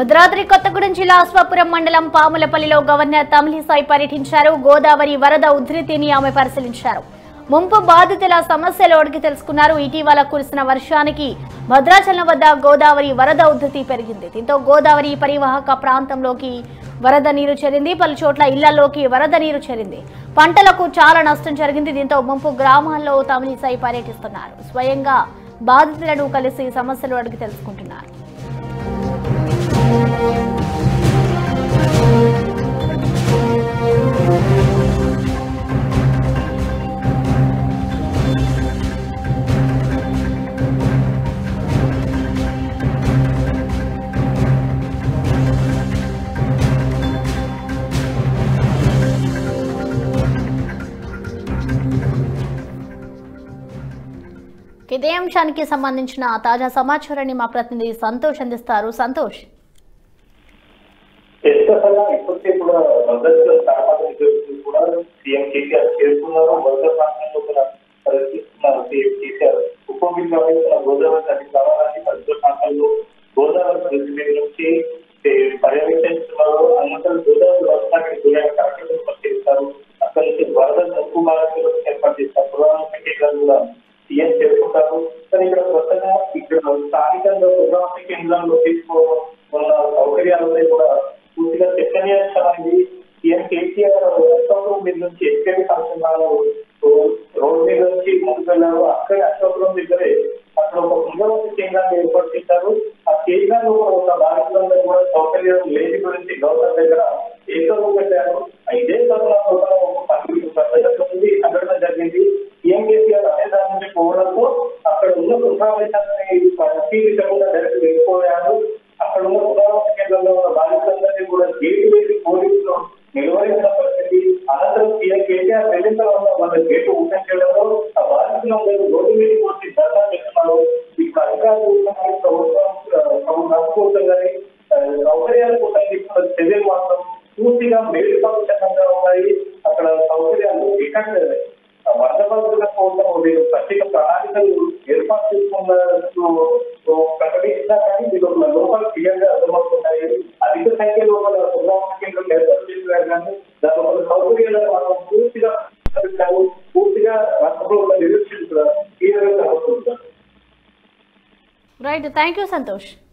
భద్రాద్రి కొత్తగూడెం జిల్లా అశ్వాపురం మండలం పాములపల్లిలో గవర్నర్ తమిళిసాయి పర్యటించారు గోదావరి వరద ఉధృతిని ఆమె పరిశీలించారు ముంపు బాధితుల సమస్యలు అడిగి తెలుసుకున్నారు ఇటీవల కురిసిన వర్షానికి భద్రాచలం వద్ద గోదావరి వరద ఉధృతి పెరిగింది దీంతో గోదావరి పరివాహక ప్రాంతంలోకి వరద నీరు చేరింది పలు చోట్ల ఇళ్లలోకి వరద నీరు చేరింది పంటలకు చాలా నష్టం జరిగింది దీంతో ముంపు గ్రామాల్లో తమిళిసాయి పర్యటిస్తున్నారు స్వయంగా బాధితులను కలిసి సమస్యలు అడిగి తెలుసుకుంటున్నారు ఇదే అంశానికి సంబంధించిన తాజా సమాచారాన్ని మా ప్రతినిధి సంతోష్ అందిస్తారు సంతోష్ ఎస్ఎఫ్ఐ ఇప్పటికే కూడా భద్రతలో స్థానాలు నిర్వహిస్తూ కూడా సీఎం కేసీఆర్ చేరుకున్నారు వరద ప్రాంతంలో కూడా పర్యటిస్తున్నారు సీఎం కేసీఆర్ ఉప ముఖ్యమంత్రి గోదావరి నది ప్రవాహాన్ని పరిసర ప్రాంతాల్లో గోదావరి నది మీద నుంచి ఏ, పర్యవేక్షిస్తున్నారు అనంతరం గోదావరి వర్షానికి గురైన కార్యక్రమం పరిశీలిస్తారు అక్కడి నుంచి వరద ముప్పు బాధితులకు ఏర్పాటు చేస్తారు ప్రధాన కేంద్రాలు కూడా సీఎం చేరుకుంటారు కానీ ఇక్కడ కొత్తగా ఇక్కడ స్థానికంగా ప్రధాన కేంద్రాల్లో తీసుకోవడం ఉన్న సౌకర్యాలపై కూడా పూర్తిగా చర్చనీయాంశం అనేది సీఎం కేసీఆర్ అశోకం మీద నుంచి ఎస్కేపీ సంక్షేమాలు రోడ్ మీద నుంచి ముందుకు వెళ్ళారు అక్కడ అశోకం దగ్గరే అక్కడ ఒక పునర్వసతి కేంద్రాన్ని ఏర్పాటు చేశారు ఆ కేంద్రంలో కూడా ఒక బాధితులందరూ కూడా సౌకర్యం లేని గురించి గవర్నర్ దగ్గర ఏకరూ పెట్టారు ఇదే తరుణంలో కూడా ఒక పన్నెండు గంటల ముందు ఈ సంఘటన జరిగింది సీఎం కేసీఆర్ అదే దాని నుంచి పోవడంతో అక్కడ ఉన్న పునరావాసాన్ని పరిశీలించకుండా డైరెక్ట్ వెళ్ళిపోయారు అక్కడ ఉన్న పునరావాస కేంద్రంలో ఉన్న బాధితులందరినీ కూడా గేటు వేసి పోలీసులు నిలువరించిన పరిస్థితి అనంతరం సీఎం కేసీఆర్ వెళ్ళిన తర్వాత వాళ్ళ గేటు ఓపెన్ చేయడంలో ఆ బాధితులందరూ రోడ్డు మీద వచ్చి ధర్నా చేస్తున్నారు ఇప్పుడు అధికారులు ఉన్నాయి, ప్రభుత్వం ఆ, ప్రభుత్వం కోసం కానీ ఆ, సౌకర్యాల కోసం తీసుకున్న చర్యలు మాత్రం పూర్తిగా మేలుపక్షంగా ఉన్నాయి అక్కడ సౌకర్యాలు ఎక్కడ ఆ వరద బాధితుల కోసం వీళ్ళు ప్రత్యేక ప్రణాళికలు ఏర్పాటు చేసుకున్నట్టు ప్రకటించినా కానీ వీళ్ళు లోపల క్లియర్ గా అర్థమవుతున్నాయి అధిక సంఖ్యలో మన సుబ్రహ్మణ్య కేంద్రం ఏర్పాటు చేసినారు కానీ దాని ఒక సౌకర్యాలను మనం పూర్తిగా పెట్టాము. పూర్తిగా రాష్ట్రంలో ఉన్న నిరీక్షించారు ఈ విధంగా అవుతుంది రైట్ థ్యాంక్ యూ సంతోష్